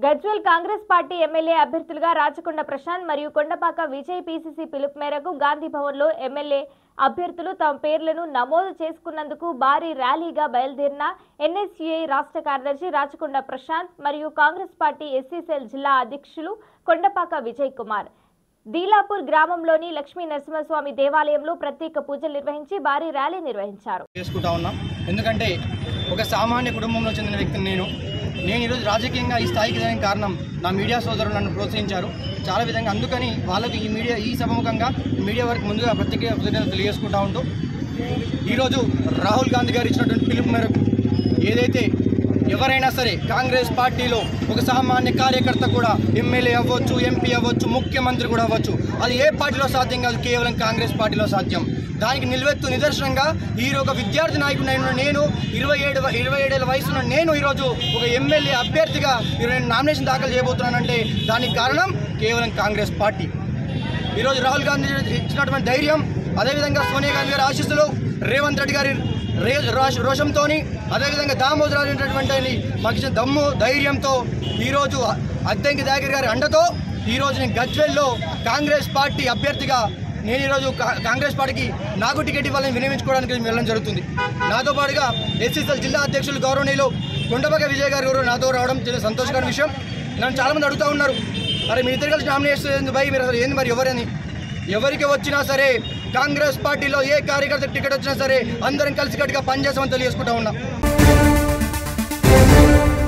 Gajwel Congress party MLA అభ్యర్థులుగా రాచకొండ ప్రశాంత్ మరియు Kondapaka Vijay PCC పిలుపు మేరకు గాంధీ భవన్లో ఎమ్మెల్యే అభ్యర్థులు తమ పేర్లను నమోదు చేసుకున్నందుకు భారీ ర్యాలీగా బయలుదేరిన ఎన్ఎస్యుఐ రాష్ట్ర కార్యదర్శి రాచకొండ ప్రశాంత్ మరియు కాంగ్రెస్ పార్టీ ఎస్సీ సెల్ జిల్లా అధ్యక్షులు కొండపాక విజయ్ కుమార్ దీలాపూర్ గ్రామంలోని లక్ష్మీ నరసింహస్వామి దేవాలయంలో ప్రత్యేక పూజలు నిర్వహించి భారీ ర్యాలీ నిర్వహించారు చేసుకుంటా ఉన్నాం ఎందుకంటే ఒక సామాన్య కుటుంబంలో చెందిన వ్యక్తిని నేను నేను ఈరోజు రాజకీయంగా ఈ స్థాయికి ఎదగడానికి కారణం నా మీడియా సోదరులు నన్ను ప్రోత్సహించారు చాలా విధంగా అందుకని వాళ్ళకి ఈ మీడియా ఈ సభముఖంగా మీడియా వరకు ముందుగా ప్రత్యేక కృతజ్ఞతలు తెలియజేసుకుంటా ఉంటూ ఈరోజు రాహుల్ గాంధీ గారు ఇచ్చినటువంటి పిలుపు మేరకు ఏదైతే ఎవరైనా సరే కాంగ్రెస్ పార్టీలో ఒక సామాన్య కార్యకర్త కూడా ఎమ్మెల్యే అవ్వచ్చు ఎంపీ అవ్వచ్చు ముఖ్యమంత్రి కూడా అవ్వచ్చు అది ఏ పార్టీలో సాధ్యం కాదు కేవలం కాంగ్రెస్ పార్టీలో సాధ్యం దానికి నిలువెత్తు నిదర్శనంగా ఈ ఒక విద్యార్థి నాయకుడు నేను ఇరవై ఏడు ఇరవై ఏడేళ్ళ వయసున్న నేను ఈరోజు ఒక ఎమ్మెల్యే అభ్యర్థిగా ఇరవై నామినేషన్ దాఖలు చేయబోతున్నానంటే దానికి కారణం కేవలం కాంగ్రెస్ పార్టీ ఈరోజు రాహుల్ గాంధీ ఇచ్చినటువంటి ధైర్యం అదేవిధంగా సోనియా గాంధీ గారి ఆశీస్సులు రేవంత్ రెడ్డి గారి రే రోష- రోషంతోని అదేవిధంగా దామోదరావు అనేటటువంటి మాకు ఇచ్చిన దమ్ము ధైర్యంతో ఈరోజు అద్దెంకి దాగిరి గారి అండతో ఈరోజు నేను గజ్వెల్లో కాంగ్రెస్ పార్టీ అభ్యర్థిగా నేను ఈరోజు కా- కాంగ్రెస్ పార్టీకి నాకు టికెట్ ఇవ్వాలని వినియోగించుకోవడానికి వెళ్ళడం జరుగుతుంది నాతో పాటుగా ఎస్సీసీఎల్ జిల్లా అధ్యక్షులు గౌరవనీయులు కొండపక విజయ్ గారు కూడా నాతో రావడం చాలా సంతోషకరమైన విషయం నన్ను చాలామంది అడుగుతూ ఉన్నారు అరే మీ ఇద్దరు కలిసి నామినేషన్ భయ్ మీరు అసలు ఏంది మరి ఎవరని ఎవరికి వచ్చినా సరే కాంగ్రెస్ పార్టీలో ఏ కార్యకర్త టికెట్ వచ్చినా సరే అందరం కలిసి కట్టుగా పనిచేస్తామని తెలియజేసుకుంటా ఉన్నా